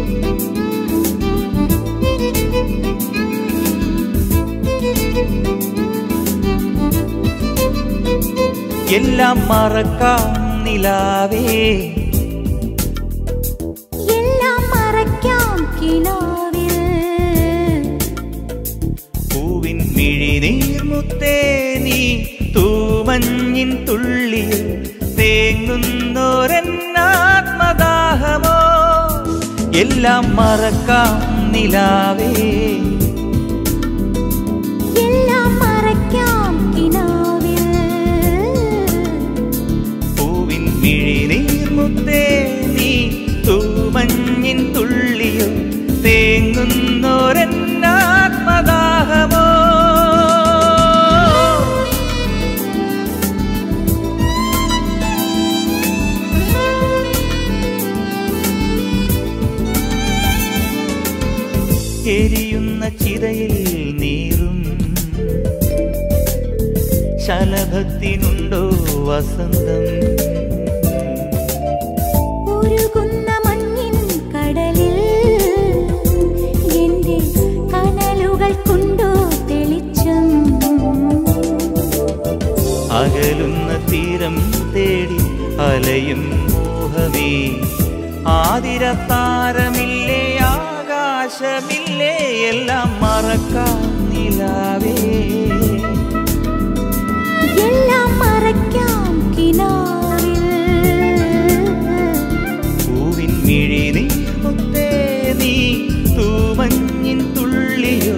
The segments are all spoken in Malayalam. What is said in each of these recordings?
എല്ലാം മറക്കാം നിലാവേ എല്ലാം മറയ്ക്കാം കിനാവിൽ പൂവിൻ മിഴിനീർമുത്തേ നീ തൂമഞ്ഞിൻ തുള്ളിയിൽ തേങ്ങുന്നൊരെന്നാത്മദാഹമോ എല്ലാം മറക്കാം നിലാവേ എല്ലാം മറയ്ക്കാം കിനാവിൽ പൂവിൻ മിഴിനീർമുത്തേ നീ തൂമഞ്ഞിൻ തുള്ളിയിൽ തേങ്ങുന്നൊരെന്നാത്മദാഹമോ എരിയുന്ന ചിതയിൽ നീറും ശലഭത്തിനുണ്ടോ വസന്തം ഉരുകുന്ന മഞ്ഞിൻ കടലിൽ എന്റെ കനലുകൾ കൊണ്ടു തെളിച്ചം അകലുന്ന തീരം തേടി അലയും മോഹമേ ആതിരത്താരമില്ലേ ആകാശമില്ലേ എല്ലാം മറക്കാം നിലാവേ എല്ലാം മറയ്ക്കാം കിനാവിൽ പൂവിൻ മിഴി മുത്തേ നീ തൂമഞ്ഞിൻ തുള്ളിയോ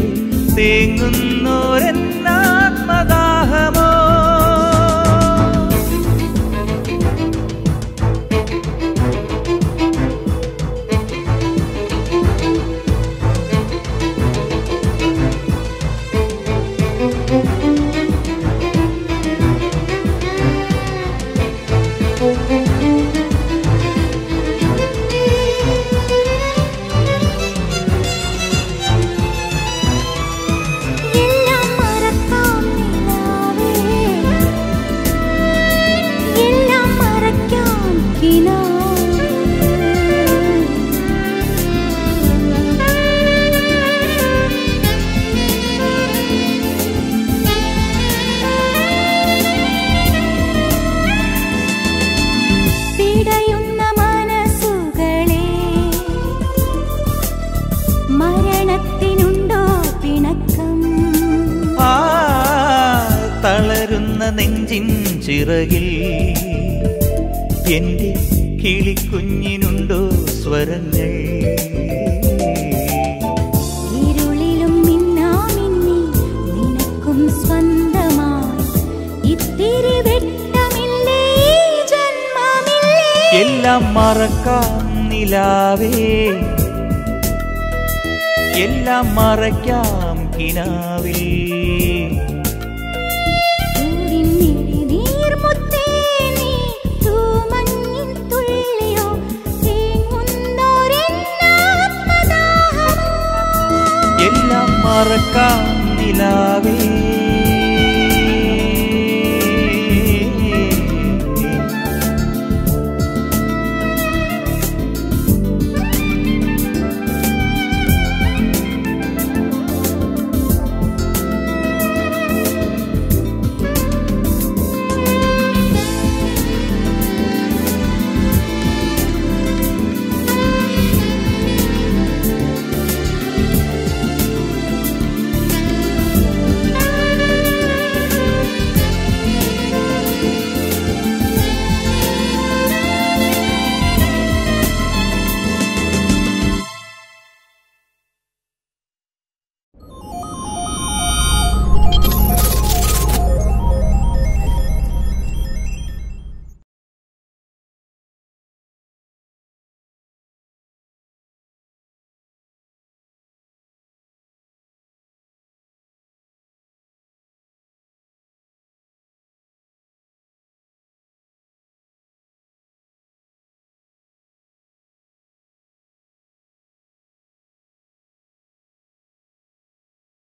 തേങ്ങുന്നോരെന്നാത്മദാഹമോ എല്ലാം മറക്കാം നിലാവേ എല്ലാം മറയ്ക്കാം പിടയുന്ന മനസ്സുകളെ മരണത്തിനുണ്ടോ പിണക്കം ആ തളരുന്ന നെഞ്ചിൻ ചിറകിൽ എന്റെ കിളിക്കുഞ്ഞിനുണ്ടോ സ്വരങ്ങൾ ഇരുളിലും മിന്നാമിന്നി നിനക്കും സ്വന്തമായി ഇത്തിരി വെട്ടമില്ലേ ഈ ജന്മമില്ലേ എല്ലാം മറക്കാം നിലാവേ എല്ലാം മറയ്ക്കാം കിനാവിൽ പൂവിൻ നീർമുത്തേ നീ തൂമഞ്ഞിൻ തുള്ളിയോ തേങ്ങുന്നൊരെന്നാത്മദാഹമോ എല്ലാം മറക്കാം നിലാവേ